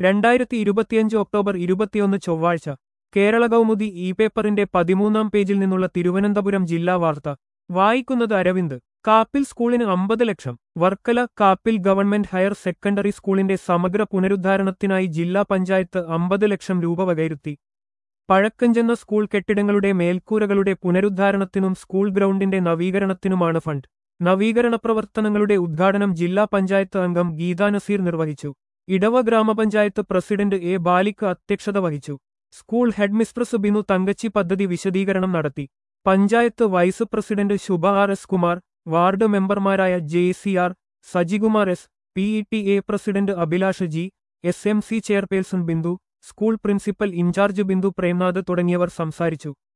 രണ്ടായിരത്തി ഇരുപത്തിയഞ്ച് ഒക്ടോബർ ഇരുപത്തിയൊന്ന് ചൊവ്വാഴ്ച കേരള കൗമുദി ഇ പേപ്പറിന്റെ പതിമൂന്നാം പേജിൽ നിന്നുള്ള തിരുവനന്തപുരം ജില്ലാ വാർത്ത വായിക്കുന്നത് അരവിന്ദ് കാപ്പിൽ സ്കൂളിന് അമ്പത് ലക്ഷം Varkala Kappil government higher secondary സ്കൂളിന്റെ സമഗ്ര പുനരുദ്ധാരണത്തിനായി ജില്ലാ പഞ്ചായത്ത് അമ്പത് ലക്ഷം രൂപ വകയിരുത്തി പഴക്കഞ്ചെന്ന സ്കൂൾ കെട്ടിടങ്ങളുടെ മേൽക്കൂരകളുടെ പുനരുദ്ധാരണത്തിനും സ്കൂൾ ഗ്രൗണ്ടിന്റെ നവീകരണത്തിനുമാണ് ഫണ്ട് നവീകരണ പ്രവർത്തനങ്ങളുടെ ഉദ്ഘാടനം ജില്ലാ പഞ്ചായത്ത് അംഗം ഗീതാ നസീർ നിർവഹിച്ചു ഇടവ ഗ്രാമപഞ്ചായത്ത് പ്രസിഡന്റ് എ ബാലിക്ക് അധ്യക്ഷത വഹിച്ചു സ്കൂൾ ഹെഡ്മിസ്ട്രസ് ബിനു തങ്കച്ചി പദ്ധതി വിശദീകരണം നടത്തി panchayat vice president Shubha R S Kumar ward മെമ്പർമാരായ J C R Sajikumar S P E T A president Abhilash G S M C chairperson Bindu school principal in charge Bindu Premnath തുടങ്ങിയവർ സംസാരിച്ചു